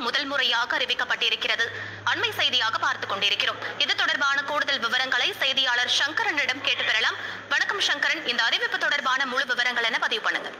முதல் முறையாக அறிவிக்கப்பட்டிருக்கிறது அண்மை செய்தியாக பார்த்துக் கொண்டிருக்கிறோம் இது தொடர்பான கூடுதல் விவரங்களை செய்தியாளர் சங்கரனிடம் கேட்டு பெறலாம் வணக்கம் சங்கரன் இந்த அறிவிப்பு தொடர்பான முழு விவரங்கள் என பதிவு பண்ணுங்க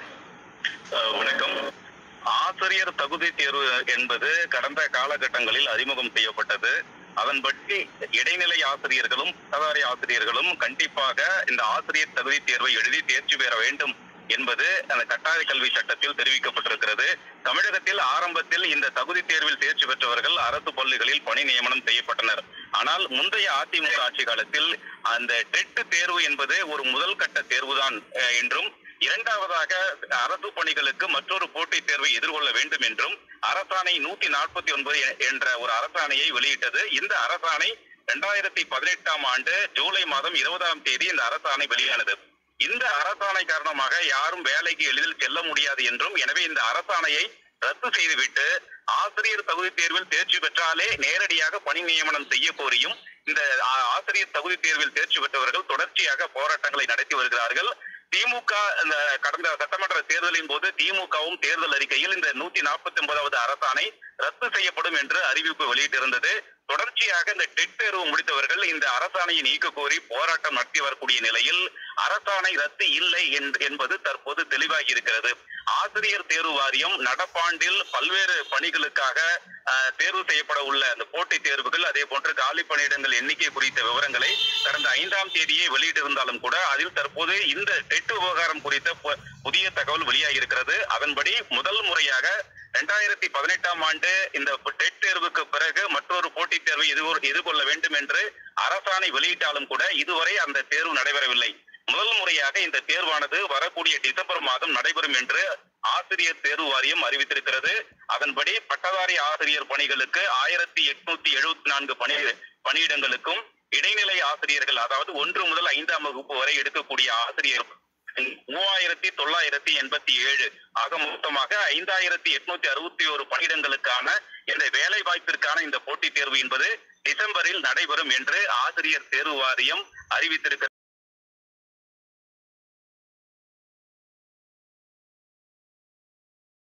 அஹ் வணக்கம் ஆசிரியர் தகுதி தேர்வு என்பது கடந்த காலகட்டங்களில் அறிமுகம் செய்யப்பட்டது அதன்படி இடைநிலை ஆசிரியர்களும் பட்டதாரி ஆசிரியர்களும் கண்டிப்பாக இந்த ஆசிரியர் தகுதி தேர்வை எழுதி தேர்ச்சி பெற வேண்டும் என்பது அந்த கட்டாய கல்வி சட்டத்தில் தெரிவிக்கப்பட்டிருக்கிறது தமிழகத்தில் ஆரம்பத்தில் இந்த தகுதி தேர்வில் தேர்ச்சி பெற்றவர்கள் அரசு பள்ளிகளில் பணி நியமனம் செய்யப்பட்டனர் ஆனால் முந்தைய அதிமுக ஆட்சி காலத்தில் அந்த டெட் தேர்வு என்பது ஒரு முதல் கட்ட தேர்வுதான் அஹ், என்றும் இரண்டாவதாக அரசு பணிகளுக்கு மற்றொரு போட்டித் தேர்வை எதிர்கொள்ள வேண்டும் என்றும் அரசாணை நூத்தி நாற்பத்தி ஒன்பது என்ற ஒரு அரசாணையை வெளியிட்டது இந்த அரசாணை இரண்டாயிரத்தி பதினெட்டாம் ஆண்டு ஜூலை மாதம் இருபதாம் தேதி இந்த அரசாணை வெளியானது இந்த அரசாணை காரணமாக யாரும் வேலைக்கு எளிதில் செல்ல முடியாது என்றும் எனவே இந்த அரசாணையை ரத்து செய்துவிட்டு ஆசிரியர் தகுதி தேர்வில் தேர்ச்சி பெற்றாலே நேரடியாக பணி நியமனம் செய்ய கோரியும் இந்த ஆ- ஆசிரியர் தகுதி தேர்வில் தேர்ச்சி பெற்றவர்கள் தொடர்ச்சியாக போராட்டங்களை நடத்தி வருகிறார்கள் திமுக இந்த கடந்த சட்டமன்ற தேர்தலின் போது திமுகவும் தேர்தல் அறிக்கையில் இந்த நூத்தி நாற்பத்தி ஒன்பதாவது அரசாணை ரத்து செய்யப்படும் என்று அறிவிப்பு வெளியிட்டிருந்தது தொடர்ச்சியாக இந்த டெட் தேர்வு முடித்தவர்கள் இந்த அரசாணையை நீக்க கோரி போராட்டம் நடத்தி வரக்கூடிய நிலையில் அரசாணை ரத்து இல்லை என்று- என்பது தற்போது தெளிவாகி இருக்கிறது ஆசிரியர் தேர்வு வாரியம் நடப்பாண்டில் பல்வேறு பணிகளுக்காக அஹ், தேர்வு செய்யப்பட உள்ள அந்த போட்டித் தேர்வுகள் அதே போன்று காலி பணியிடங்கள் எண்ணிக்கை குறித்த விவரங்களை கடந்த ஐந்தாம் தேதியே வெளியிட்டிருந்தாலும் கூட அதில் தற்போது இந்த டெட் விவகாரம் குறித்த பு- புதிய தகவல் வெளியாகி இருக்கிறது அதன்படி முதல் முறையாக இரண்டாயிரத்தி பதினெட்டாம் ஆண்டு இந்த டெட் தேர்வுக்கு பிறகு மற்றொரு போட்டித் தேர்வை எதிர்கொ- எதிர்கொள்ள வேண்டும் என்று அரசாணை வெளியிட்டாலும் கூட இதுவரை அந்த தேர்வு நடைபெறவில்லை முதல் முறையாக இந்த தேர்வானது வரக்கூடிய டிசம்பர் மாதம் நடைபெறும் என்று ஆசிரியர் தேர்வு வாரியம் அறிவித்திருக்கிறது அதன்படி பட்டதாரி ஆசிரியர் பணிகளுக்கு ஆயிரத்தி எட்நூத்தி எழுபத்தி நான்கு பணி பணியிடங்களுக்கும் இடைநிலை ஆசிரியர்கள் அதாவது ஒன்று முதல் ஐந்தாம் வகுப்பு வரை எடுக்கக்கூடிய ஆசிரியர் மூவாயிரத்தி தொள்ளாயிரத்தி எண்பத்தி ஏழு ஆக மொத்தமாக ஐந்தாயிரத்தி எட்நூத்தி அறுபத்தி ஒரு பணியிடங்களுக்கான இந்த வேலை வாய்ப்பிற்கான இந்த போட்டித் தேர்வு என்பது டிசம்பரில் நடைபெறும் என்று ஆசிரியர் தேர்வு வாரியம் அறிவித்திருக்கிறது